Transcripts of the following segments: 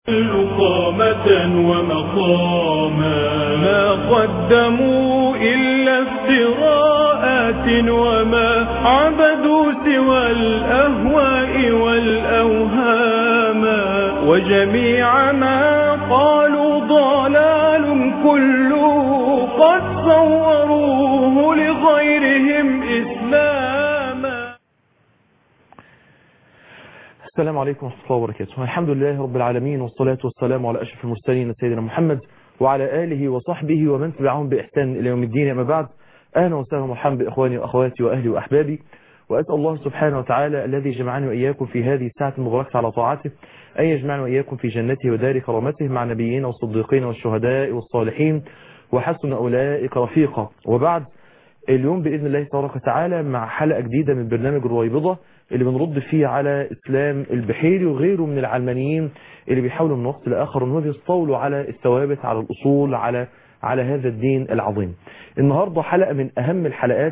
قامة ومقاما ما قدموا إلا افتراءات وما عبدوا سوى الأهواء والأوهام وجميع ما قالوا ضلال كله قد صوروه لغيرهم إسلاما السلام عليكم ورحمة الله وبركاته الحمد لله رب العالمين والصلاة والسلام على أشرف المرسلين سيدنا محمد وعلى آله وصحبه ومن تبعهم بإحسان إلى يوم الدين أما بعد أهلا وسهلا ومرحبا بإخواني وأخواتي وأهلي وأحبابي وأسأل الله سبحانه وتعالى الذي جمعني وإياكم في هذه الساعة المباركة على طاعته أن يجمعنا وإياكم في جنته ودار كرامته مع نبيين والصديقين والشهداء والصالحين وحسن أولئك رفيقا وبعد اليوم بإذن الله تبارك وتعالى مع حلقة جديدة من برنامج الرويبضة اللي بنرد فيه على إسلام البحيري وغيره من العلمانيين اللي بيحاولوا من وقت لآخر ان هم يستولوا على الثوابت على الأصول على على هذا الدين العظيم النهاردة حلقة من أهم الحلقات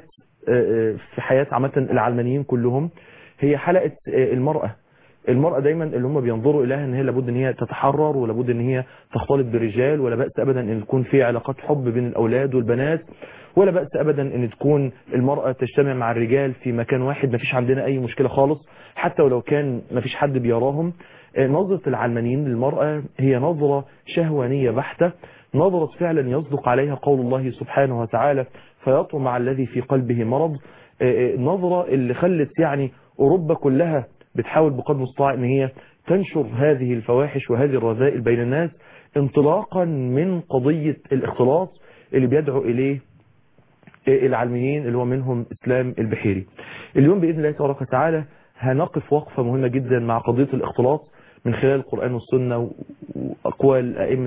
في حياة عامة العلمانيين كلهم هي حلقة المرأة المرأة دايما اللي هم بينظروا إليها ان هي لابد ان هي تتحرر ولابد ان هي تختلط بالرجال ولا بأس أبدا ان يكون في علاقات حب بين الأولاد والبنات ولا بأس أبدا ان تكون المرأة تجتمع مع الرجال في مكان واحد ما فيش عندنا أي مشكلة خالص حتى ولو كان ما فيش حد بيراهم نظرة العلمانيين للمرأة هي نظرة شهوانية بحتة نظرة فعلا يصدق عليها قول الله سبحانه وتعالى فيطمع الذي في قلبه مرض نظرة اللي خلت يعني أوروبا كلها بتحاول بقدر المستطاع ان هي تنشر هذه الفواحش وهذه الرذائل بين الناس انطلاقا من قضية الاختلاط اللي بيدعو اليه العلميين اللي هو منهم اسلام البحيري اليوم باذن الله تبارك وتعالى هنقف وقفة مهمة جدا مع قضية الاختلاط من خلال القرآن والسنة واقوال ائمة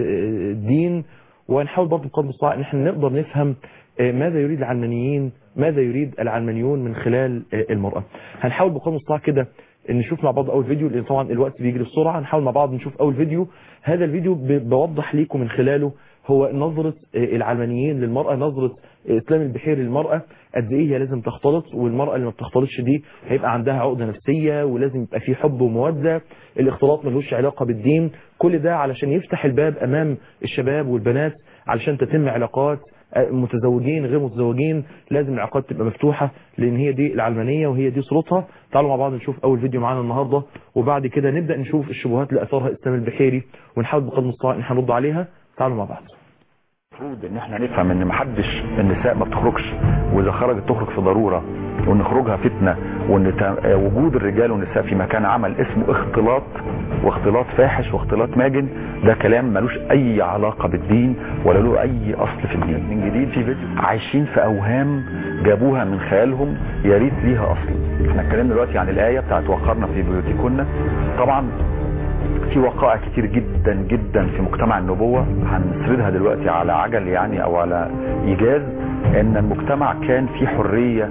الدين وهنحاول برضه بقدر المستطاع ان احنا نقدر نفهم ماذا يريد العلمانيين ماذا يريد العلمانيون من خلال المرأة هنحاول بقدر المستطاع كده نشوف مع بعض اول فيديو لان طبعا الوقت بيجري بسرعه هنحاول مع بعض نشوف اول فيديو هذا الفيديو بوضح ليكم من خلاله هو نظرة العلمانيين للمرأة نظرة اسلام البحيري للمرأة قد ايه هي لازم تختلط والمرأة اللي ما بتختلطش دي هيبقى عندها عقدة نفسية ولازم يبقى في حب ومودة الاختلاط ملوش علاقة بالدين كل ده علشان يفتح الباب امام الشباب والبنات علشان تتم علاقات متزوجين غير متزوجين لازم العلاقات تبقى مفتوحة لان هي دي العلمانية وهي دي صورتها تعالوا مع بعض نشوف اول فيديو معانا النهاردة وبعد كده نبدأ نشوف الشبهات اللي اثارها اسلام البحيري ونحاول بقدر المستطاع ان احنا نرد عليها تعالوا مع بعض المفروض ان احنا نفهم ان محدش النساء ما بتخرجش واذا خرجت تخرج في ضرورة وان خروجها فتنة وان وجود الرجال والنساء في مكان عمل اسمه اختلاط واختلاط فاحش واختلاط ماجن ده كلام ملوش اي علاقة بالدين ولا له اي اصل في الدين من جديد في فيديو عايشين في اوهام جابوها من خيالهم يا ريت ليها اصل احنا اتكلمنا دلوقتي عن الايه بتاعت وقرنا في بيوتكن طبعا في وقائع كتير جدا جدا في مجتمع النبوة هنسردها دلوقتي على عجل يعني او على ايجاز ان المجتمع كان فيه حرية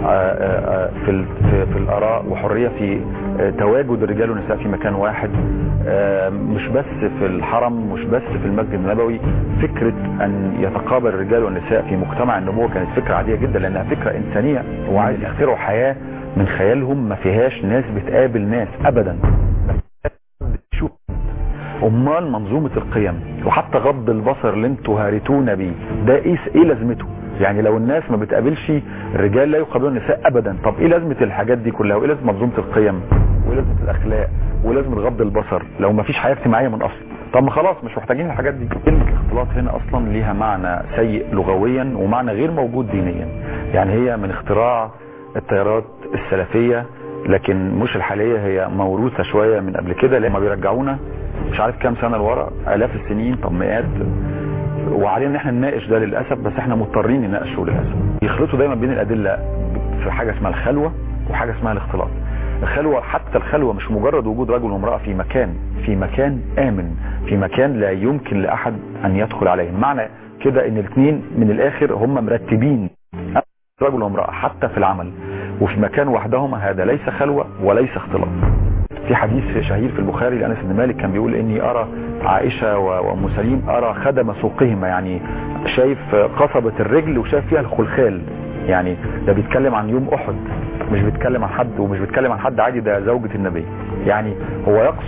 في في الاراء وحرية في تواجد الرجال والنساء في مكان واحد مش بس في الحرم مش بس في المسجد النبوي فكرة ان يتقابل الرجال والنساء في مجتمع النبوة كانت فكرة عادية جدا لانها فكرة انسانية وعايز يخترعوا حياة من خيالهم ما فيهاش ناس بتقابل ناس ابدا بتشوف امال منظومة القيم وحتى غض البصر اللي انتوا هارتونا بيه ده ايه ايه لازمته يعني لو الناس ما بتقابلش الرجال لا يقابلون النساء ابدا طب ايه لازمة الحاجات دي كلها وايه لازمة منظومة القيم وايه لازمة الاخلاق ولازمة غض البصر لو ما فيش حياة اجتماعية من اصل طب ما خلاص مش محتاجين الحاجات دي كلمة الاختلاط هنا اصلا ليها معنى سيء لغويا ومعنى غير موجود دينيا يعني هي من اختراع التيارات السلفية لكن مش الحالية هي موروثة شوية من قبل كده لما بيرجعونا مش عارف كام سنة لورا الاف السنين طب مئات وعلينا ان احنا نناقش ده للاسف بس احنا مضطرين نناقشه للاسف يخلطوا دايما بين الادله في حاجه اسمها الخلوه وحاجه اسمها الاختلاط الخلوه حتى الخلوه مش مجرد وجود رجل وامراه في مكان في مكان امن في مكان لا يمكن لاحد ان يدخل عليه معنى كده ان الاثنين من الاخر هم مرتبين رجل وامراه حتى في العمل وفي مكان وحدهم هذا ليس خلوه وليس اختلاط في حديث شهير في البخاري لأنس بن مالك كان بيقول إني أرى عائشة وأم سليم أرى خدم سوقهما يعني شايف قصبة الرجل وشايف فيها الخلخال يعني ده بيتكلم عن يوم أحد مش بيتكلم عن حد ومش بيتكلم عن حد عادي ده زوجة النبي يعني هو يقصد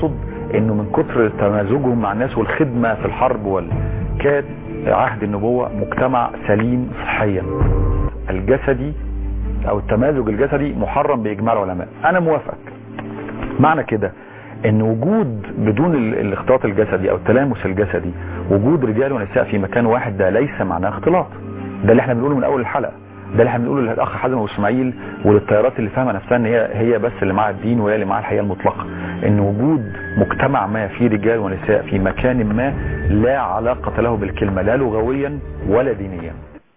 انه من كتر تمازجهم مع الناس والخدمة في الحرب وال كان عهد النبوة مجتمع سليم صحيا الجسدي او التمازج الجسدي محرم باجماع العلماء انا موافق معنى كده ان وجود بدون ال- الاختلاط الجسدي او التلامس الجسدي وجود رجال ونساء في مكان واحد ده ليس معناه اختلاط ده اللي احنا بنقوله من اول الحلقه ده اللي احنا بنقوله للاخ حازم واسماعيل وللتيارات اللي فاهمه نفسها ان هي هي بس اللي مع الدين وهي اللي مع الحقيقه المطلقه ان وجود مجتمع ما فيه رجال ونساء في مكان ما لا علاقه له بالكلمه لا لغويا ولا دينيا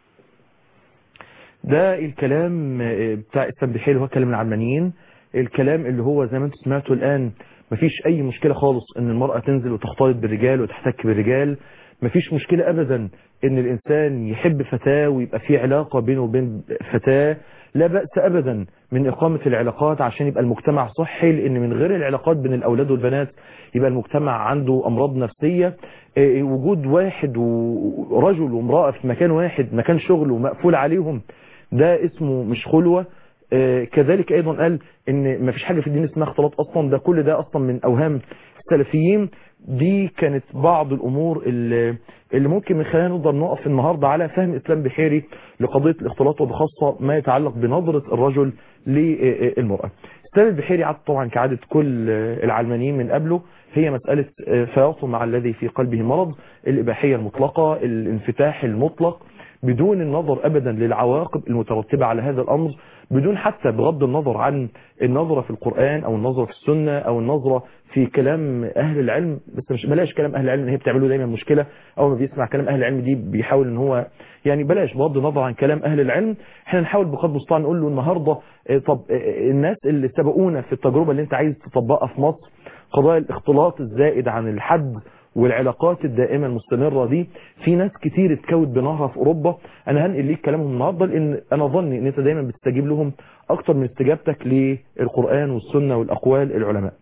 ده الكلام بتاع التنبيحية اللي هو كلام العلمانيين الكلام اللي هو زي ما انتم سمعتوا الآن مفيش أي مشكلة خالص إن المرأة تنزل وتختلط بالرجال وتحتك بالرجال مفيش مشكلة أبدا إن الإنسان يحب فتاة ويبقى في علاقة بينه وبين فتاة لا بأس أبدا من إقامة العلاقات عشان يبقى المجتمع صحي لأن من غير العلاقات بين الأولاد والبنات يبقى المجتمع عنده أمراض نفسية إيه، وجود واحد ورجل وامرأة في مكان واحد مكان شغل ومقفول عليهم ده اسمه مش خلوة آه، كذلك ايضا قال ان ما فيش حاجة في الدين اسمها اختلاط اصلا ده كل ده اصلا من اوهام السلفيين دي كانت بعض الامور اللي, اللي ممكن من خلالها نقدر نقف النهاردة على فهم اسلام بحيري لقضية الاختلاط وبخاصة ما يتعلق بنظرة الرجل للمرأة اسلام البحيري عاد طبعا كعادة كل العلمانيين من قبله هي مسألة فياض مع الذي في قلبه مرض الإباحية المطلقة الانفتاح المطلق بدون النظر ابدا للعواقب المترتبة على هذا الامر بدون حتى بغض النظر عن النظرة في القرآن او النظرة في السنة او النظرة في كلام اهل العلم بس مش بلاش كلام اهل العلم ان هي بتعمله دايما مشكلة اول ما بيسمع كلام اهل العلم دي بيحاول ان هو يعني بلاش بغض النظر عن كلام اهل العلم احنا نحاول بقدر المستطاع نقول له النهاردة اه، طب اه، الناس اللي سبقونا في التجربة اللي انت عايز تطبقها في مصر قضايا الاختلاط الزائد عن الحد والعلاقات الدائمة المستمرة دي في ناس كتير اتكوت بنهرها في اوروبا انا هنقل ليك كلامهم النهارده لان انا ظني ان انت دايما بتستجيب لهم اكتر من استجابتك للقرآن والسنة والاقوال العلماء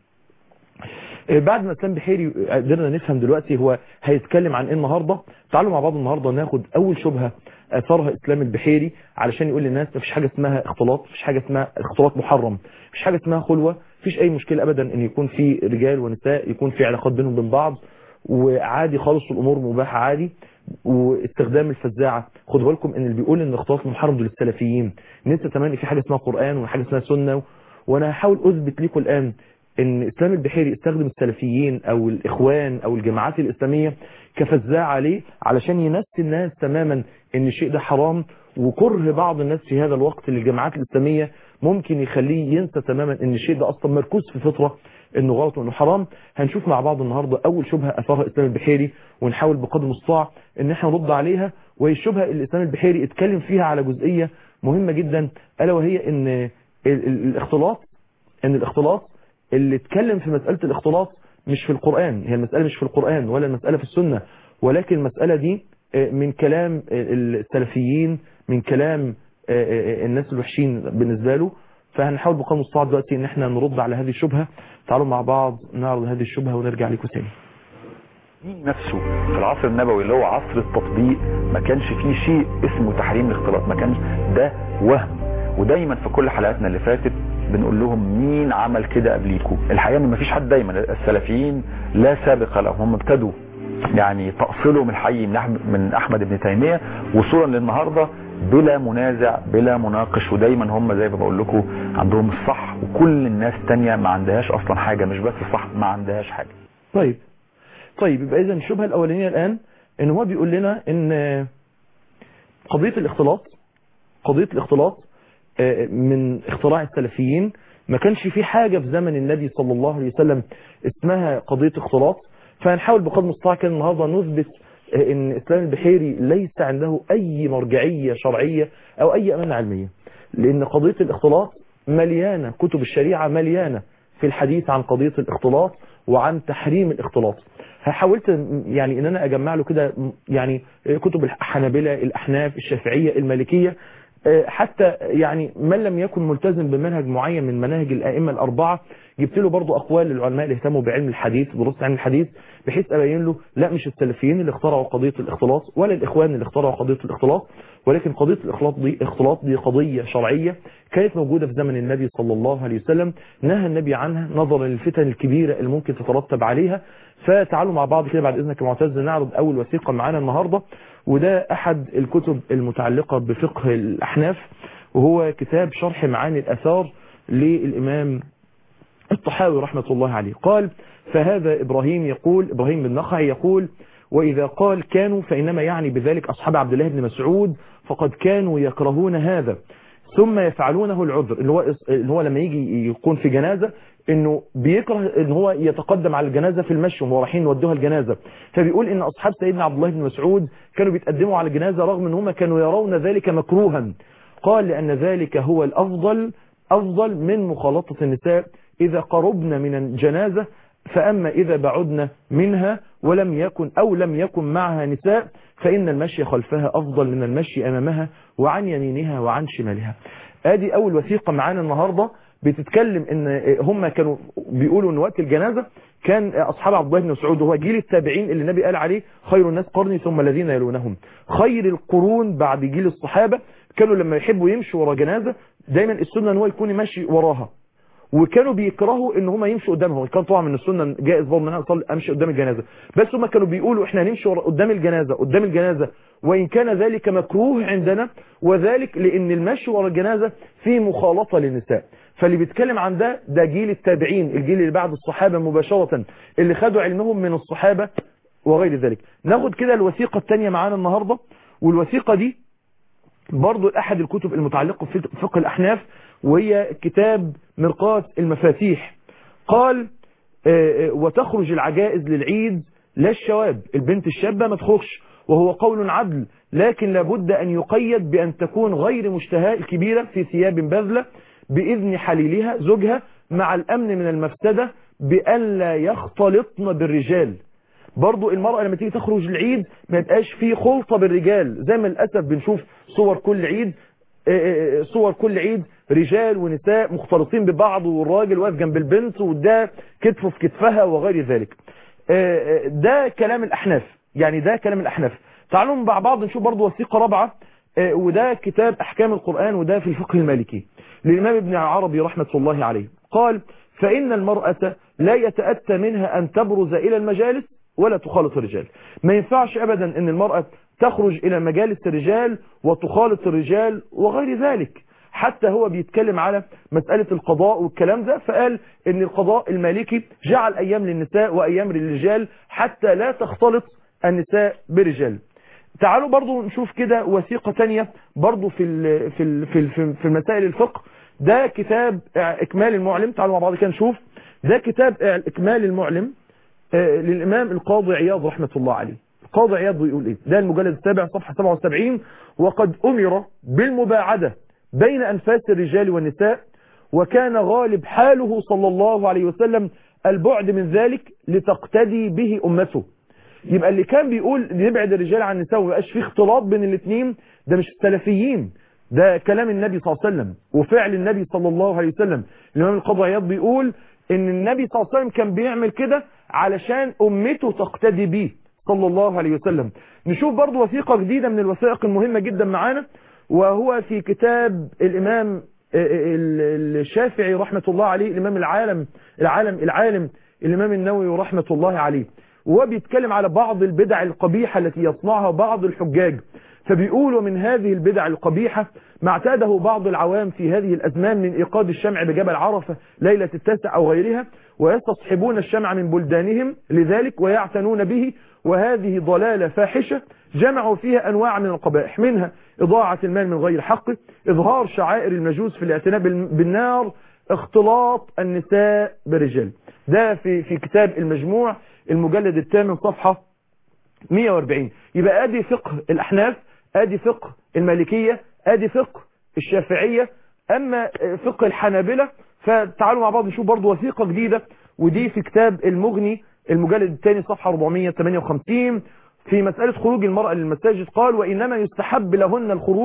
آه، بعد ما اسلام بحيري قدرنا نفهم دلوقتي هو هيتكلم عن ايه النهارده تعالوا مع بعض النهارده ناخد اول شبهه اثرها اسلام البحيري علشان يقول للناس مفيش حاجه اسمها اختلاط مفيش حاجه اسمها اختلاط محرم مفيش حاجه اسمها خلوه مفيش اي مشكله ابدا ان يكون في رجال ونساء يكون في علاقات بينهم وبين بعض وعادي خالص والامور مباحه عادي واستخدام الفزاعه خدوا بالكم ان اللي بيقول ان الاختلاط محرم دول السلفيين ننسى كمان ان في حاجه اسمها قران وحاجه اسمها سنه وانا هحاول اثبت لكم الان ان اسلام البحيري استخدم السلفيين او الاخوان او الجماعات الاسلاميه كفزاعه ليه علشان ينسي الناس تماما ان الشيء ده حرام وكره بعض الناس في هذا الوقت للجماعات الاسلاميه ممكن يخليه ينسى تماما ان الشيء ده اصلا مركوز في فطره انه غلط وانه حرام هنشوف مع بعض النهارده اول شبهه اثارها اسلام البحيري ونحاول بقدر المستطاع ان احنا نرد عليها وهي الشبهه اللي اسلام البحيري اتكلم فيها على جزئيه مهمه جدا الا وهي ان ال- ال- الاختلاط ان الاختلاط اللي اتكلم في مسألة الاختلاط مش في القرآن هي المسألة مش في القرآن ولا المسألة في السنة ولكن المسألة دي آه، من كلام آه، السلفيين من كلام آه، آه، الناس الوحشين بالنسبة له فهنحاول بقدر المستطاع دلوقتي ان احنا نرد على هذه الشبهة تعالوا مع بعض نعرض هذه الشبهة ونرجع لكم تاني الدين نفسه في العصر النبوي اللي هو عصر التطبيق ما كانش فيه شيء اسمه تحريم الاختلاط ما كانش ده وهم ودايما في كل حلقاتنا اللي فاتت بنقول لهم مين عمل كده قبليكم الحقيقه ان مفيش حد دايما السلفيين لا سابق لهم هم ابتدوا يعني تأصيلهم الحقيقي من أحمد, من احمد بن تيميه وصولا للنهارده بلا منازع بلا مناقش ودايما هم زي ما بقول لكم عندهم الصح وكل الناس تانية ما عندهاش اصلا حاجه مش بس الصح ما عندهاش حاجه طيب طيب يبقى اذا الشبهة الاولانية الان ان هو بيقول لنا ان قضية الاختلاط قضية الاختلاط آه، من اختراع السلفيين ما كانش في حاجة في زمن النبي صلى الله عليه وسلم اسمها قضية اختلاط فهنحاول بقدر المستطاع كده النهارده نثبت آه، ان اسلام البحيري ليس عنده اي مرجعية شرعية او اي امانة علمية لان قضية الاختلاط مليانة كتب الشريعة مليانة في الحديث عن قضية الاختلاط وعن تحريم الاختلاط حاولت يعني ان انا اجمع له كده يعني كتب الحنابلة الاحناف الشافعية المالكية حتى يعني من لم يكن ملتزم بمنهج معين من مناهج الائمه الاربعه جبت له برضه اقوال للعلماء اللي اهتموا بعلم الحديث دراسه علم الحديث بحيث ابين له لا مش السلفيين اللي اخترعوا قضيه الاختلاط ولا الاخوان اللي اخترعوا قضيه الاختلاط ولكن قضيه الاختلاط دي اختلاط دي قضيه شرعيه كانت موجوده في زمن النبي صلى الله عليه وسلم نهى النبي عنها نظرا للفتن الكبيره اللي ممكن تترتب عليها فتعالوا مع بعض كده بعد اذنك يا معتز نعرض اول وثيقه معانا النهارده وده احد الكتب المتعلقه بفقه الاحناف وهو كتاب شرح معاني الاثار للامام الطحاوي رحمة الله عليه قال فهذا إبراهيم يقول إبراهيم بن نخعي يقول وإذا قال كانوا فإنما يعني بذلك أصحاب عبد الله بن مسعود فقد كانوا يكرهون هذا ثم يفعلونه العذر اللي هو, اللي هو لما يجي يكون في جنازة انه بيكره ان هو يتقدم على الجنازة في المشي وهو رايحين يودوها الجنازة فبيقول ان اصحاب سيدنا عبد الله بن مسعود كانوا بيتقدموا على الجنازة رغم ان هم كانوا يرون ذلك مكروها قال لان ذلك هو الافضل افضل من مخالطة النساء إذا قربنا من الجنازة فأما إذا بعدنا منها ولم يكن أو لم يكن معها نساء فإن المشي خلفها أفضل من المشي أمامها وعن يمينها وعن شمالها ادي أول وثيقة معانا النهاردة بتتكلم ان هم كانوا بيقولوا ان وقت الجنازة كان اصحاب عبد الله بن مسعود وهو جيل التابعين اللي النبي قال عليه خير الناس قرني ثم الذين يلونهم خير القرون بعد جيل الصحابة كانوا لما يحبوا يمشوا ورا جنازة دايما السنة ان هو يكون ماشي وراها وكانوا بيكرهوا ان هم يمشوا قدامها كان طبعا من السنه جائز برضه ان انا اصلي امشي قدام الجنازه بس هم كانوا بيقولوا احنا هنمشي قدام الجنازه قدام الجنازه وان كان ذلك مكروه عندنا وذلك لان المشي ورا الجنازه فيه مخالطه للنساء فاللي بيتكلم عن ده ده جيل التابعين الجيل اللي بعد الصحابه مباشره اللي خدوا علمهم من الصحابه وغير ذلك ناخد كده الوثيقه الثانيه معانا النهارده والوثيقه دي برضو احد الكتب المتعلقه في فقه الاحناف وهي كتاب مرقاة المفاتيح قال وتخرج العجائز للعيد لا الشواب البنت الشابة ما تخرجش وهو قول عدل لكن لابد أن يقيد بأن تكون غير مشتهاة الكبيرة في ثياب بذلة بإذن حليلها زوجها مع الأمن من المفسدة بأن لا يختلطن بالرجال برضو المرأة لما تيجي تخرج العيد ما يبقاش فيه خلطة بالرجال زي ما للأسف بنشوف صور كل عيد صور كل عيد رجال ونساء مختلطين ببعض والراجل واقف جنب البنت وده كتفه في كتفها وغير ذلك ده كلام الأحناف يعني ده كلام الأحناف تعالوا مع بعض نشوف برضو وثيقة رابعة وده كتاب أحكام القرآن وده في الفقه المالكي للإمام ابن عربي رحمة الله عليه قال فإن المرأة لا يتأتى منها أن تبرز إلى المجالس ولا تخالط الرجال ما ينفعش أبدا أن المرأة تخرج إلى مجالس الرجال وتخالط الرجال وغير ذلك حتى هو بيتكلم على مسألة القضاء والكلام ده فقال ان القضاء المالكي جعل ايام للنساء وايام للرجال حتى لا تختلط النساء برجال تعالوا برضو نشوف كده وثيقة تانية برضو في ال في ال في, ال في المسائل الفقه ده كتاب اكمال المعلم تعالوا مع بعض كده نشوف ده كتاب اكمال المعلم للامام القاضي عياض رحمة الله عليه القاضي عياض بيقول ايه ده المجلد السابع صفحة 77 وقد امر بالمباعدة بين أنفاس الرجال والنساء وكان غالب حاله صلى الله عليه وسلم البعد من ذلك لتقتدي به أمته يبقى اللي كان بيقول نبعد الرجال عن النساء ومبقاش فيه اختلاط بين الاثنين ده مش السلفيين ده كلام النبي صلى الله عليه وسلم وفعل النبي صلى الله عليه وسلم الإمام القاضي عياض بيقول ان النبي صلى الله عليه وسلم كان بيعمل كده علشان أمته تقتدي به صلى الله عليه وسلم نشوف برضو وثيقة جديدة من الوثائق المهمة جدا معانا وهو في كتاب الإمام الشافعي رحمة الله عليه الإمام العالم العالم العالم الإمام النووي رحمة الله عليه وهو بيتكلم على بعض البدع القبيحة التي يصنعها بعض الحجاج فبيقولوا من هذه البدع القبيحة ما اعتاده بعض العوام في هذه الأزمان من إيقاد الشمع بجبل عرفة ليلة التاسع أو غيرها ويستصحبون الشمع من بلدانهم لذلك ويعتنون به وهذه ضلالة فاحشة جمعوا فيها أنواع من القبائح منها إضاعة المال من غير حقه إظهار شعائر المجوس في الاعتناء بالنار اختلاط النساء بالرجال ده في في كتاب المجموع المجلد الثامن صفحة 140 يبقى ادي فقه الأحناف ادي فقه المالكية ادي فقه الشافعية اما فقه الحنابلة فتعالوا مع بعض نشوف برضو وثيقة جديدة ودي في كتاب المغني المجلد الثاني صفحة 458 في مسألة خروج المرأة للمساجد قال وإنما يستحب لهن الخروج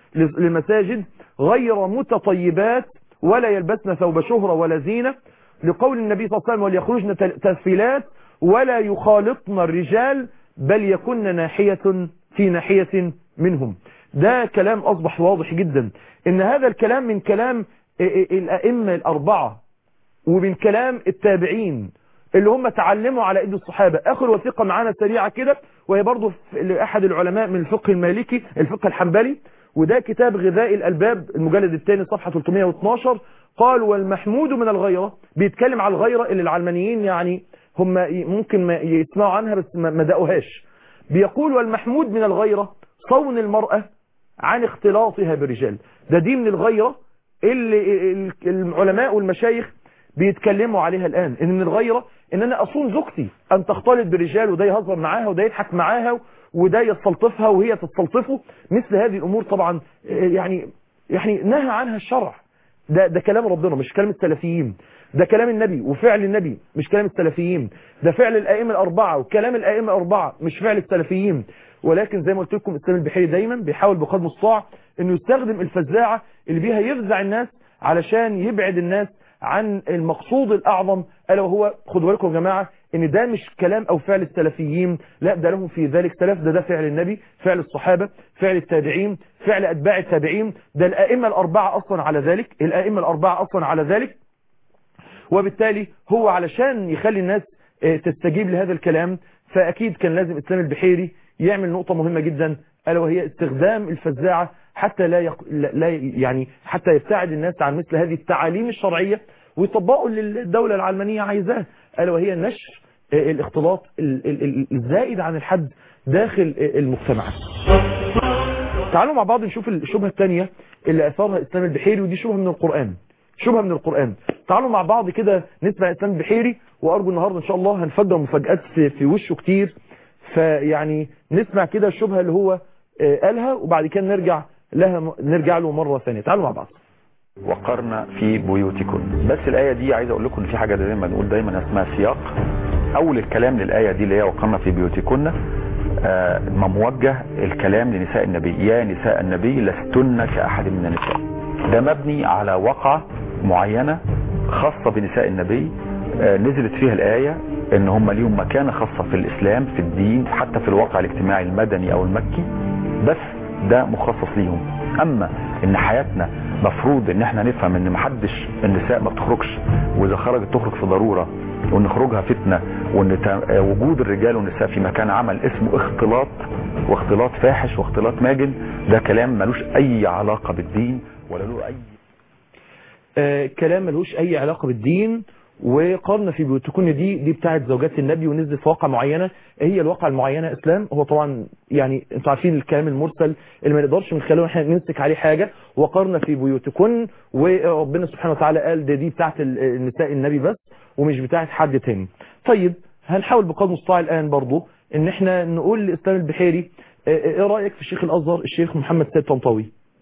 للمساجد غير متطيبات ولا يلبسن ثوب شهرة ولا زينة لقول النبي صلى الله عليه وسلم وليخرجن تسفيلات ولا يخالطن الرجال بل يكن ناحية في ناحية منهم ده كلام أصبح واضح جدا إن هذا الكلام من كلام الأئمة الأربعة ومن كلام التابعين اللي هم تعلموا على ايد الصحابة اخر وثيقة معانا سريعة كده وهي برضو لأحد العلماء من الفقه المالكي الفقه الحنبلي وده كتاب غذاء الألباب المجلد الثاني صفحة 312 قال والمحمود من الغيرة بيتكلم على الغيرة اللي العلمانيين يعني هم ممكن ما يسمعوا عنها بس ما دقوهاش بيقول والمحمود من الغيرة صون المرأة عن اختلاطها بالرجال ده دي من الغيرة اللي العلماء والمشايخ بيتكلموا عليها الآن ان من الغيرة ان انا اصون زوجتي ان تختلط بالرجال وده يهزر معاها وده يضحك معاها وده يستلطفها وهي تستلطفه مثل هذه الامور طبعا يعني يعني نهى عنها الشرع ده ده كلام ربنا مش كلام السلفيين ده كلام النبي وفعل النبي مش كلام السلفيين ده فعل الائمه الاربعه وكلام الائمه الاربعه مش فعل السلفيين ولكن زي ما قلت لكم الاسلام البحيري دايما بيحاول بقدر المستطاع انه يستخدم الفزاعه اللي بيها يفزع الناس علشان يبعد الناس عن المقصود الأعظم ألا وهو خدوا بالكم يا جماعة ان ده مش كلام او فعل السلفيين لا ده لهم في ذلك سلف ده ده فعل النبي فعل الصحابة فعل التابعين فعل أتباع التابعين ده الأئمة الأربعة أصلا على ذلك الأئمة الأربعة أصلا على ذلك وبالتالي هو علشان يخلي الناس تستجيب لهذا الكلام فأكيد كان لازم إسلام البحيري يعمل نقطة مهمة جدا ألا وهي استخدام الفزاعة حتى لا, يق... لا يعني حتى يبتعد الناس عن مثل هذه التعاليم الشرعية ويطبقوا اللي الدولة العلمانية عايزاه ألا وهي نشر الاختلاط الزائد عن الحد داخل المجتمعات تعالوا مع بعض نشوف الشبهة الثانية اللي أثارها الإسلام البحيري ودي شبهة من القرآن شبهة من القرآن تعالوا مع بعض كده نسمع الإسلام البحيري وأرجو النهاردة إن شاء الله هنفجر مفاجآت في, في وشه كتير فيعني نسمع كده الشبهة اللي هو قالها وبعد كده نرجع لها نرجع له مرة ثانية تعالوا مع بعض وقرنا في بيوتكم بس الآية دي عايز أقول لكم إن في حاجة زي ما نقول دايما اسمها سياق أول الكلام للآية دي اللي هي وقرنا في بيوتكن آه ما موجه الكلام لنساء النبي يا نساء النبي لستن كأحد من النساء ده مبني على وقعة معينة خاصة بنساء النبي آه نزلت فيها الآية ان هم ليهم مكانة خاصة في الإسلام في الدين حتى في الواقع الاجتماعي المدني أو المكي بس ده مخصص ليهم اما ان حياتنا مفروض ان احنا نفهم ان محدش النساء ما بتخرجش واذا خرجت تخرج في ضرورة وان خروجها فتنة وان وجود الرجال والنساء في مكان عمل اسمه اختلاط واختلاط فاحش واختلاط ماجن ده كلام ملوش اي علاقة بالدين ولا له اي آه كلام ملوش اي علاقة بالدين وقارنا في بيوتكن دي دي بتاعت زوجات النبي ونزلت في واقع معينة هي الواقع المعينة اسلام هو طبعا يعني انتوا عارفين الكلام المرسل اللي ما نقدرش من خلاله احنا نمسك عليه حاجة وقارنا في بيوتكن وربنا سبحانه وتعالى قال ده دي بتاعت النساء النبي بس ومش بتاعت حد تاني طيب هنحاول بقدر المستطاع الان برضو ان احنا نقول لاسلام البحيري ايه رايك في الشيخ الازهر الشيخ محمد سيد طنطاوي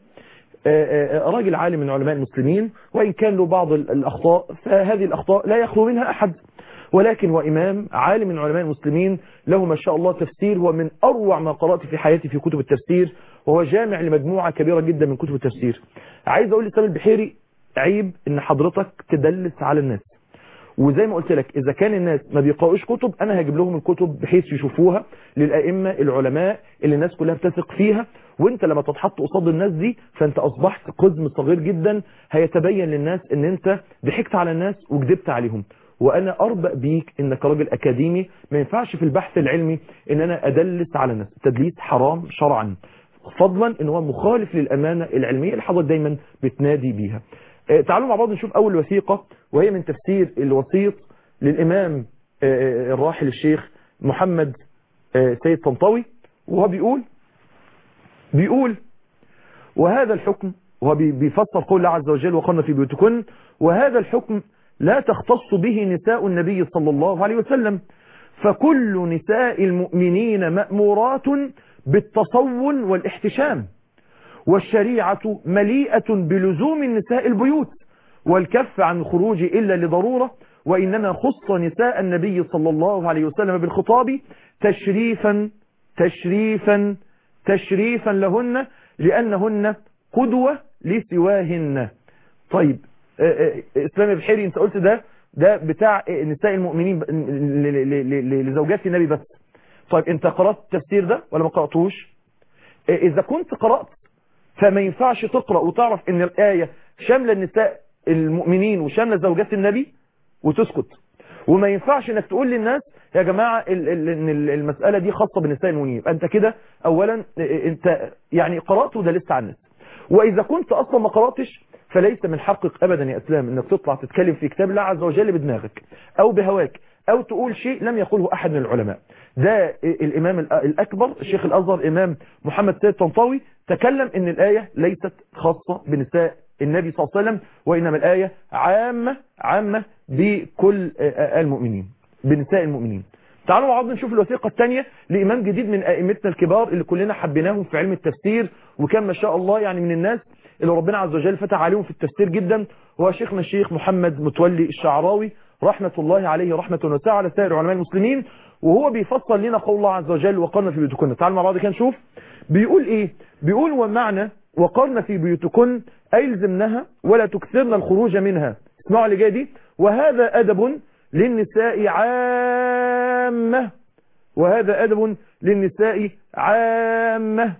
راجل عالم من علماء المسلمين وإن كان له بعض الأخطاء فهذه الأخطاء لا يخلو منها أحد ولكن هو إمام عالم من علماء المسلمين له ما شاء الله تفسير ومن أروع ما قرأت في حياتي في كتب التفسير وهو جامع لمجموعة كبيرة جدا من كتب التفسير عايز أقول لسامي البحيري عيب إن حضرتك تدلس على الناس وزي ما قلت لك إذا كان الناس ما بيقرأوش كتب أنا هجيب لهم الكتب بحيث يشوفوها للأئمة العلماء اللي الناس كلها بتثق فيها وانت لما تتحط قصاد الناس دي فانت أصبحت قزم صغير جدا هيتبين للناس ان انت ضحكت على الناس وكذبت عليهم وانا اربأ بيك انك راجل اكاديمي ما ينفعش في البحث العلمي ان انا ادلس على الناس التدليس حرام شرعا فضلا ان هو مخالف للامانة العلمية اللي حضرتك دايما بتنادي بيها اه تعالوا مع بعض نشوف اول وثيقة وهي من تفسير الوسيط للامام اه الراحل الشيخ محمد اه سيد طنطاوي وهو بيقول بيقول وهذا الحكم وهو بيفسر قول الله عز وجل وقرنا في بيوتكن وهذا الحكم لا تختص به نساء النبي صلى الله عليه وسلم فكل نساء المؤمنين مأمورات بالتصون والاحتشام والشريعة مليئة بلزوم النساء البيوت والكف عن الخروج إلا لضرورة وإنما خص نساء النبي صلى الله عليه وسلم بالخطاب تشريفا تشريفا تشريفا لهن لأنهن قدوة لسواهن طيب آه، آه، اسلام البحيري انت قلت ده ده بتاع آه، نساء المؤمنين ب- ل- ل- ل- ل- لزوجات النبي بس طيب انت قرأت التفسير ده ولا ما قرأتوش آه، اذا كنت قرأت فما ينفعش تقرأ وتعرف ان الآية شاملة النساء المؤمنين وشاملة زوجات النبي وتسكت وما ينفعش انك تقول للناس يا جماعة ال- ال- ان ال- المسألة دي خاصة بالنساء المؤمنين يبقى انت كده اولا اه، انت يعني قرأت وده لسه عن الناس واذا كنت اصلا ما قرأتش فليس من حقك ابدا يا اسلام انك تطلع تتكلم في كتاب الله عز وجل بدماغك او بهواك او تقول شيء لم يقوله احد من العلماء ده الامام الأ- الاكبر الشيخ الازهر امام محمد سيد طنطاوي تكلم ان الايه ليست خاصه بنساء النبي صلى الله عليه وسلم وانما الايه عامه عامه بكل آه، المؤمنين بنساء المؤمنين تعالوا مع بعض نشوف الوثيقة الثانية لإمام جديد من أئمتنا الكبار اللي كلنا حبيناهم في علم التفسير وكان ما شاء الله يعني من الناس اللي ربنا عز وجل فتح عليهم في التفسير جدا هو شيخنا الشيخ محمد متولي الشعراوي رحمة الله عليه رحمة وسعة على سائر علماء المسلمين وهو بيفصل لنا قول الله عز وجل وقرنا في بيوتكن تعالوا مع بعض كده نشوف بيقول ايه بيقول ومعنى وقرن في بيوتكن أي الزمنها ولا تكثرن الخروج منها اسمعوا اللي جاي دي وهذا أدب للنساء عامة وهذا أدب للنساء عامة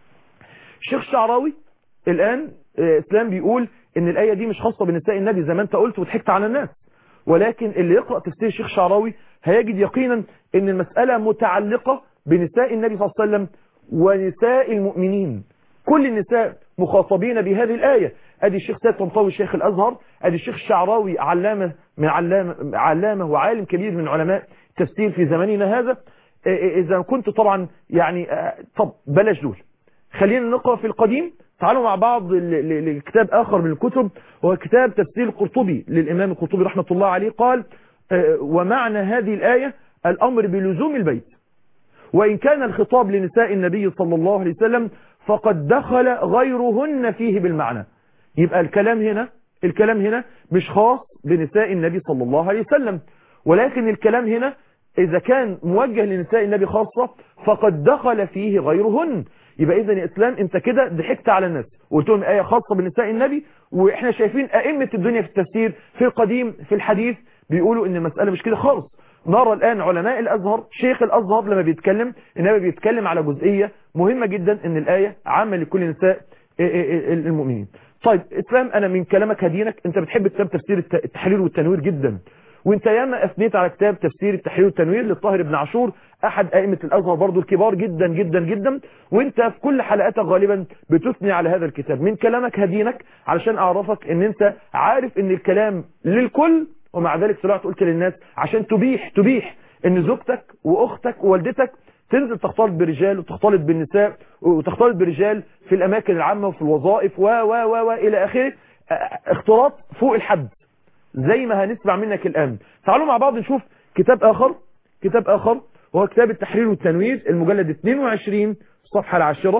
الشيخ الشعراوي الآن آه، إسلام بيقول إن الآية دي مش خاصة بنساء النبي زي ما أنت قلت وضحكت على الناس ولكن اللي يقرأ تفسير الشيخ الشعراوي هيجد يقينا إن المسألة متعلقة بنساء النبي صلى الله عليه وسلم ونساء المؤمنين كل النساء مخاطبين بهذه الآية ادي الشيخ سيد طنطاوي شيخ الازهر ادي الشيخ الشعراوي علامة من علامة, علامة وعالم كبير من علماء التفسير في زماننا هذا آه، آه، اذا كنت طبعا يعني آه، طب بلاش دول خلينا نقرأ في القديم تعالوا مع بعض ل- ل- لكتاب آخر من الكتب وهو كتاب تفسير القرطبي للإمام القرطبي رحمة الله عليه قال آه، ومعنى هذه الآية الأمر بلزوم البيت وإن كان الخطاب لنساء النبي صلى الله عليه وسلم فقد دخل غيرهن فيه بالمعنى يبقى الكلام هنا الكلام هنا مش خاص بنساء النبي صلى الله عليه وسلم ولكن الكلام هنا إذا كان موجه لنساء النبي خاصة فقد دخل فيه غيرهن يبقى إذا يا إسلام أنت كده ضحكت على الناس وقلت لهم آية خاصة بنساء النبي وإحنا شايفين أئمة الدنيا في التفسير في القديم في الحديث بيقولوا إن المسألة مش كده خالص نرى الآن علماء الأزهر شيخ الأزهر لما بيتكلم إنما بيتكلم على جزئية مهمة جدا إن الآية عامة لكل نساء المؤمنين طيب إسلام أنا من كلامك هدينك أنت بتحب كتاب تفسير الت- التحرير والتنوير جدا وانت ياما اثنيت على كتاب تفسير التحرير والتنوير للطاهر بن عاشور احد ائمه الازهر برضو الكبار جدا جدا جدا وانت في كل حلقاتك غالبا بتثني على هذا الكتاب من كلامك هدينك علشان اعرفك ان انت عارف ان الكلام للكل ومع ذلك طلعت قلت للناس عشان تبيح تبيح ان زوجتك واختك ووالدتك تنزل تختلط برجال وتختلط بالنساء وتختلط برجال في الاماكن العامه وفي الوظائف و و و و الى اخره اه، اختلاط فوق الحد زي ما هنسمع منك الآن تعالوا مع بعض نشوف كتاب آخر كتاب آخر وهو كتاب التحرير والتنوير المجلد 22 الصفحة العاشرة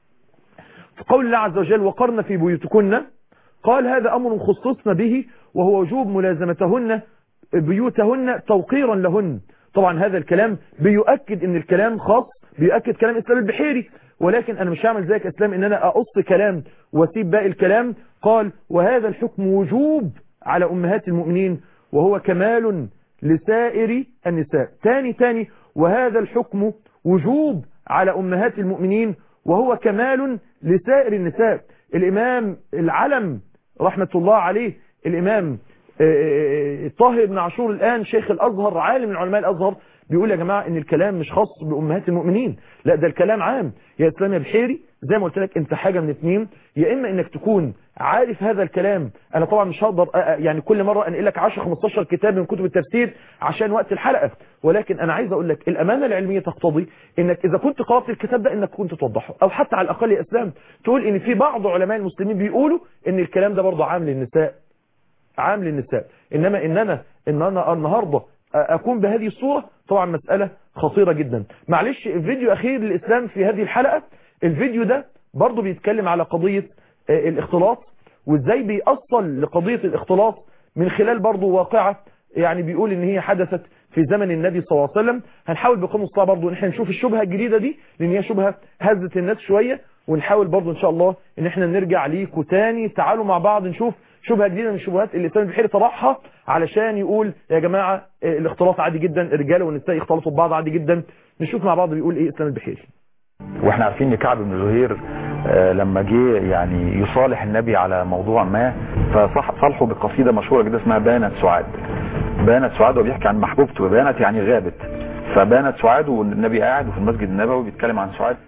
في قول الله عز وجل وقرن في بيوتكن قال هذا أمر خصصنا به وهو وجوب ملازمتهن بيوتهن توقيرا لهن طبعا هذا الكلام بيؤكد ان الكلام خاص بيؤكد كلام اسلام البحيري ولكن انا مش هعمل زيك اسلام ان انا اقص كلام واسيب باقي الكلام قال وهذا الحكم وجوب على امهات المؤمنين وهو كمال لسائر النساء تاني تاني وهذا الحكم وجوب على امهات المؤمنين وهو كمال لسائر النساء الامام العلم رحمة الله عليه الامام طاهر بن عاشور الآن شيخ الأزهر عالم من علماء الأزهر بيقول يا جماعة ان الكلام مش خاص بأمهات المؤمنين لا ده الكلام عام يا إسلام يا بحيري زي ما قلت لك انت حاجة من اتنين يا إما انك تكون عارف هذا الكلام انا طبعا مش هقدر يعني كل مرة انقل لك 10 15 كتاب من كتب التفسير عشان وقت الحلقة ولكن انا عايز اقول لك الامانة العلمية تقتضي انك اذا كنت قرأت الكتاب ده انك كنت توضحه او حتى على الاقل يا اسلام تقول ان في بعض علماء المسلمين بيقولوا ان الكلام ده برضه عام للنساء عام للنساء انما ان انا ان انا النهاردة اكون بهذه الصورة طبعا مسألة خطيرة جدا معلش فيديو اخير للاسلام في هذه الحلقة الفيديو ده برضه بيتكلم على قضية الاختلاط وازاي بيأصل لقضية الاختلاط من خلال برضه واقعة يعني بيقول ان هي حدثت في زمن النبي صلى الله عليه وسلم هنحاول بقوم الصلاة برضه ان احنا نشوف الشبهة الجديدة دي لان هي شبهة هزت الناس شوية ونحاول برضو ان شاء الله ان احنا نرجع ليكوا تاني تعالوا مع بعض نشوف شبهه جديده من الشبهات اللي الاسلام البحيري طرحها علشان يقول يا جماعه آه، الاختلاط عادي جدا الرجاله والنساء يختلطوا ببعض عادي جدا نشوف مع بعض بيقول ايه الاسلام البحيري واحنا عارفين ان كعب بن زهير آه، لما جه يعني يصالح النبي على موضوع ما فصالحه بقصيده مشهوره جدا اسمها بانت سعاد بانت سعاد وبيحكي عن محبوبته بانت يعني غابت فبانت سعاد والنبي قاعد وفي المسجد النبوي بيتكلم عن سعاد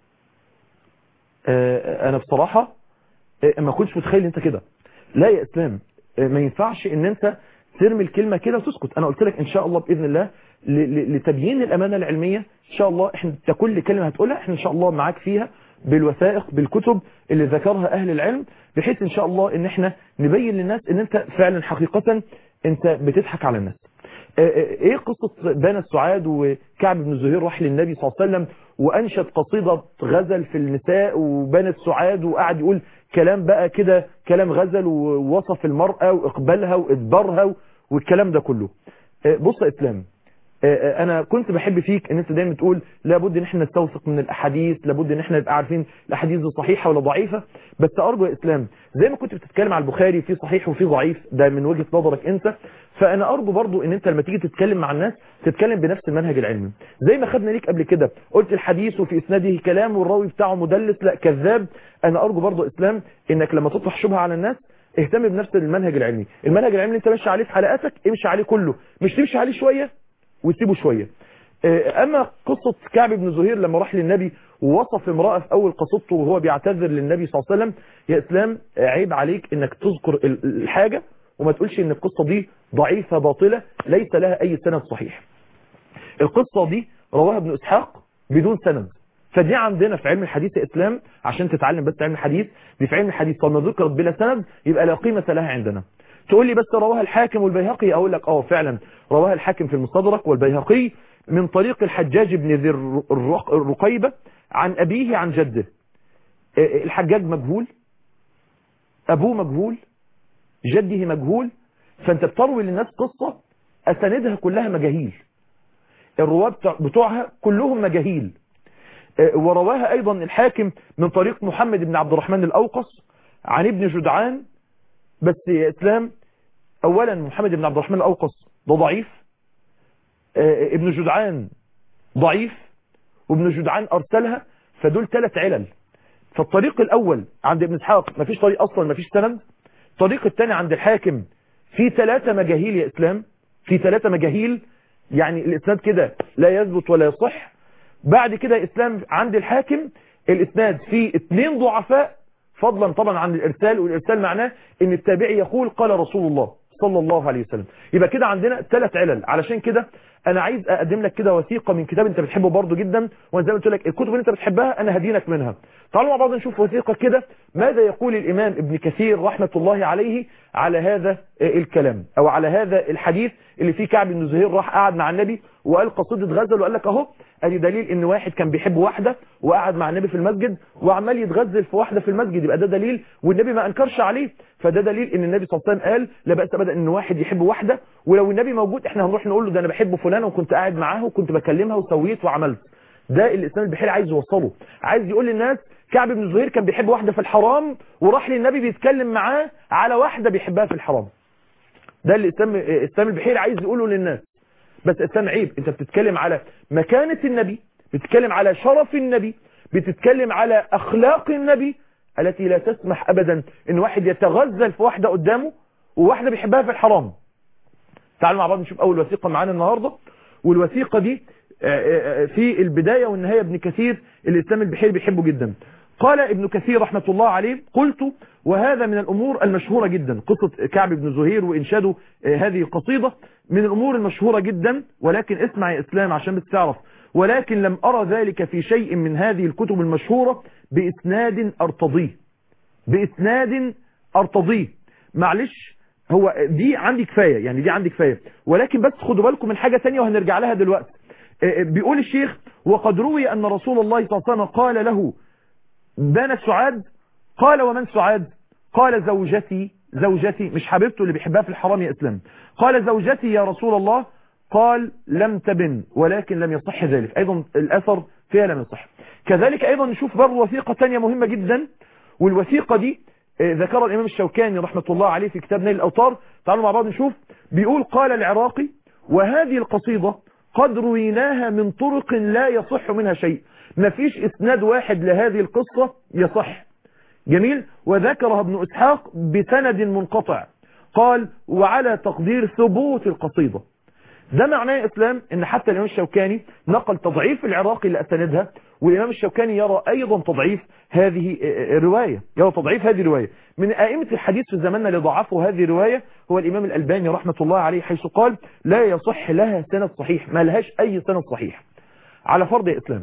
آه، انا بصراحة آه، ما كنتش متخيل انت كده لا يا اسلام آه، ما ينفعش ان انت ترمي الكلمة كده وتسكت انا قلت لك ان شاء الله باذن الله ل- ل- لتبيين الامانة العلمية ان شاء الله احنا انت كل كلمة هتقولها احنا ان شاء الله معاك فيها بالوثائق بالكتب اللي ذكرها اهل العلم بحيث ان شاء الله ان احنا نبين للناس ان انت فعلا حقيقة انت بتضحك على الناس آه، آه، ايه قصة بان السعاد وكعب بن زهير راح للنبي صلى الله عليه وسلم وانشد قصيدة غزل في النساء وبان السعاد وقعد يقول كلام بقى كده كلام غزل ووصف المرأة واقبالها وادبارها والكلام ده كله آه، بص يا اسلام آه، آه، انا كنت بحب فيك ان انت دايما تقول لابد ان احنا نستوثق من الاحاديث لابد ان احنا نبقى عارفين الاحاديث دي صحيحه ولا ضعيفه بس ارجو يا اسلام زي ما كنت بتتكلم على البخاري في صحيح وفي ضعيف ده من وجهه نظرك انت فانا ارجو برضو ان انت لما تيجي تتكلم مع الناس تتكلم بنفس المنهج العلمي زي ما خدنا ليك قبل كده قلت الحديث وفي اسناده كلام والراوي بتاعه مدلس لا كذاب انا ارجو برضو اسلام انك لما تطرح شبهه على الناس اهتم بنفس المنهج العلمي المنهج العلمي اللي انت ماشي عليه في حلقاتك امشي عليه كله مش تمشي عليه شويه وتسيبه شويه آه، اما قصة كعب بن زهير لما راح للنبي ووصف امرأة في اول قصته وهو بيعتذر للنبي صلى الله عليه وسلم يا اسلام آه، عيب عليك انك تذكر ال- الحاجة وما تقولش ان القصة دي ضعيفة باطلة ليس لها اي سند صحيح القصة دي رواها ابن اسحاق بدون سند فدي عندنا في علم الحديث يا اسلام عشان تتعلم بس علم الحديث دي في علم الحديث طالما ذكرت بلا سند يبقى لا قيمة لها عندنا تقول لي بس رواها الحاكم والبيهقي اقول لك اه فعلا رواها الحاكم في المستدرك والبيهقي من طريق الحجاج بن ذي الر- الرق- الرقيبة عن أبيه عن جده آه، الحجاج مجهول أبوه مجهول جده مجهول فأنت بتروي للناس قصة أساندها كلها مجاهيل الرواة بتوع- بتوعها كلهم مجاهيل آه، ورواها أيضا الحاكم من طريق محمد بن عبد الرحمن الأوقص عن ابن جدعان بس يا إسلام أولا محمد بن عبد الرحمن الأوقص ده ضعيف آه، ابن جدعان ضعيف وابن جدعان أرسلها فدول ثلاث علل فالطريق الأول عند ابن اسحاق مفيش طريق أصلا مفيش سند الطريق الثاني عند الحاكم في ثلاثة مجاهيل يا إسلام في ثلاثة مجاهيل يعني الإسناد كده لا يثبت ولا يصح بعد كده يا إسلام عند الحاكم الإسناد فيه اثنين ضعفاء فضلا طبعا عن الإرسال والإرسال معناه ان التابعي يقول قال رسول الله صلى الله عليه وسلم يبقى كده عندنا ثلاث علل علشان كده انا عايز اقدم لك كده وثيقه من كتاب انت بتحبه برضه جدا وانا زي ما قلت لك الكتب اللي انت بتحبها انا هدينك منها تعالوا مع بعض نشوف وثيقه كده ماذا يقول الامام ابن كثير رحمه الله عليه على هذا الكلام او على هذا الحديث اللي فيه كعب بن زهير راح قعد مع النبي وقال قصيده غزل وقال لك اهو ادي دليل ان واحد كان بيحب واحده وقعد مع النبي في المسجد وعمال يتغزل في واحده في المسجد يبقى ده دليل والنبي ما انكرش عليه فده دليل ان النبي صلى الله عليه وسلم قال لا باس ابدا ان واحد يحب واحده ولو النبي موجود احنا هنروح نقول له ده انا بحب فلانه وكنت قاعد معاها وكنت بكلمها وسويت وعملت ده الاسلام البحيري عايز يوصله عايز يقول للناس كعب بن زهير كان بيحب واحده في الحرام وراح للنبي بيتكلم معاه على واحده بيحبها في الحرام ده اللي الاسلام الاسلام البحيري عايز يقوله للناس بس الاسلام عيب انت بتتكلم على مكانه النبي بتتكلم على شرف النبي بتتكلم على اخلاق النبي التي لا تسمح ابدا ان واحد يتغزل في واحده قدامه وواحده بيحبها في الحرام تعالوا مع بعض نشوف اول وثيقه معانا النهارده والوثيقه دي في البدايه والنهايه ابن كثير الاسلام البحيري بيحبه جدا قال ابن كثير رحمة الله عليه قلت وهذا من الأمور المشهورة جدا قصة كعب بن زهير وإنشاده هذه القصيدة من الأمور المشهورة جدا ولكن اسمع يا إسلام عشان بس تعرف ولكن لم أرى ذلك في شيء من هذه الكتب المشهورة بإسناد أرتضيه بإسناد أرتضيه معلش هو دي عندي كفاية يعني دي عندي كفاية ولكن بس خدوا بالكم من حاجة تانية وهنرجع لها دلوقتي بيقول الشيخ وقد روي أن رسول الله صلى الله عليه وسلم قال له بانت سعاد قال ومن سعاد قال زوجتي زوجتي مش حبيبته اللي بيحبها في الحرام يا اسلام قال زوجتي يا رسول الله قال لم تبن ولكن لم يصح ذلك أيضا الأثر فيها لم يصح كذلك أيضا نشوف برضه وثيقة تانية مهمة جدا والوثيقة دي ذكر الإمام الشوكاني رحمة الله عليه في كتاب نيل الأوطار تعالوا مع بعض نشوف بيقول قال العراقي وهذه القصيدة قد رويناها من طرق لا يصح منها شيء ما فيش اسناد واحد لهذه القصة يصح جميل وذكرها ابن إسحاق بسند منقطع قال وعلى تقدير ثبوت القصيدة ده معناه يا إسلام ان حتى الإمام الشوكاني نقل تضعيف العراقي لأسندها والإمام الشوكاني يرى أيضا تضعيف هذه الرواية يرى تضعيف هذه الرواية من أئمة الحديث في زماننا اللي ضعفوا هذه الرواية هو الإمام الألباني رحمة الله عليه حيث قال لا يصح لها سند صحيح ما لهاش أي سند صحيح على فرض يا إسلام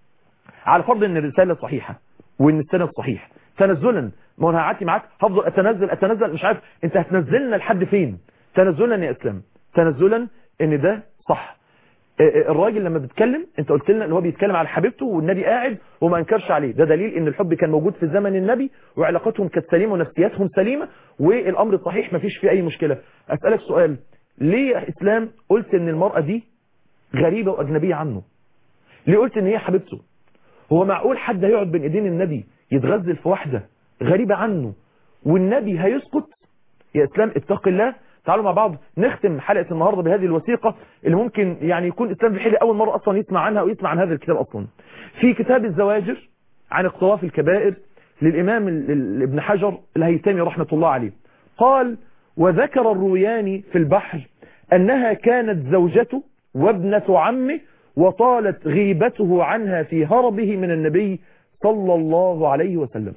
على فرض ان الرسالة صحيحة وان السند صحيح تنزلا ما انا قعدت معاك هفضل اتنزل اتنزل مش عارف انت هتنزلنا لحد فين تنزلا يا اسلام تنزلا ان ده صح الراجل لما بيتكلم انت قلت لنا ان هو بيتكلم على حبيبته والنبي قاعد وما انكرش عليه ده دليل ان الحب كان موجود في زمن النبي وعلاقتهم كانت سليمه ونفسياتهم سليمه والامر صحيح ما فيش فيه اي مشكله اسالك سؤال ليه يا اسلام قلت ان المراه دي غريبه واجنبيه عنه ليه قلت ان هي حبيبته هو معقول حد هيقعد بين ايدين النبي يتغزل في واحده غريبه عنه والنبي هيسكت يا اسلام اتق الله تعالوا مع بعض نختم حلقة النهاردة بهذه الوثيقة اللي ممكن يعني يكون إسلام بحيلي أول مرة أصلا يسمع عنها أو يسمع عن هذا الكتاب أصلا في كتاب الزواجر عن اقتراف الكبائر للإمام ابن حجر الهيتامي رحمة الله عليه قال وذكر الروياني في البحر أنها كانت زوجته وابنة عمه وطالت غيبته عنها في هربه من النبي صلى الله عليه وسلم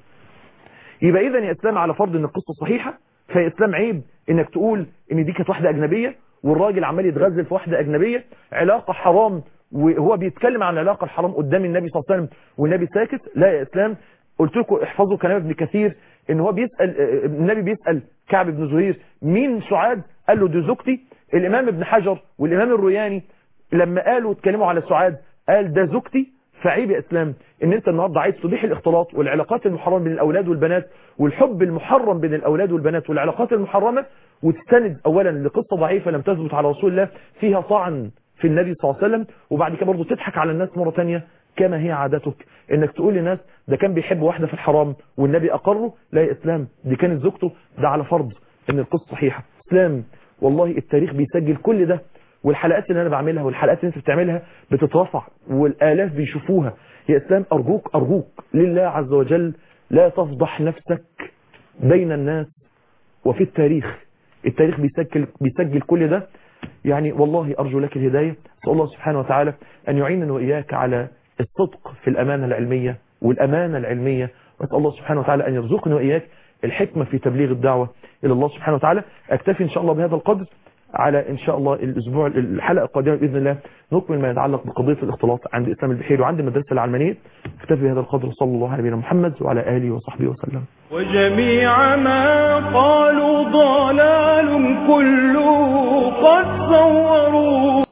يبقى إذن يا إسلام على فرض أن القصة صحيحة فيا إسلام عيب انك تقول ان دي كانت واحدة اجنبية والراجل عمال يتغزل في واحدة اجنبية علاقة حرام وهو بيتكلم عن العلاقة الحرام قدام النبي صلى الله عليه وسلم والنبي ساكت لا يا اسلام قلت لكم احفظوا كلام ابن كثير ان هو بيسأل النبي بيسأل كعب بن زهير مين سعاد قال له دي زوجتي الامام ابن حجر والامام الروياني لما قالوا اتكلموا على سعاد قال ده زوجتي فعيب يا اسلام ان انت النهارده عايز تبيح الاختلاط والعلاقات المحرمه بين الاولاد والبنات والحب المحرم بين الاولاد والبنات والعلاقات المحرمه وتستند اولا لقصه ضعيفه لم تثبت على رسول الله فيها طعن في النبي صلى الله عليه وسلم وبعد كده برضه تضحك على الناس مره ثانيه كما هي عادتك انك تقول للناس ده كان بيحب واحده في الحرام والنبي اقره لا يا اسلام دي كانت زوجته ده على فرض ان القصه صحيحه اسلام والله التاريخ بيسجل كل ده والحلقات اللي انا بعملها والحلقات اللي انت بتعملها بتترفع والالاف بيشوفوها يا اسلام ارجوك ارجوك لله عز وجل لا تفضح نفسك بين الناس وفي التاريخ التاريخ بيسجل بيسجل كل ده يعني والله ارجو لك الهدايه اسال الله سبحانه وتعالى ان يعيننا واياك على الصدق في الامانه العلميه والامانه العلميه واسال الله سبحانه وتعالى ان يرزقنا واياك الحكمه في تبليغ الدعوه الى الله سبحانه وتعالى اكتفي ان شاء الله بهذا القدر على ان شاء الله الاسبوع الحلقه القادمه باذن الله نكمل ما يتعلق بقضيه الاختلاط عند اسلام البحيري وعند المدرسه العلمانيه اكتفي بهذا القدر صلى الله على نبينا محمد وعلى اله وصحبه وسلم وجميع ما قالوا ضلال كله قد صوروا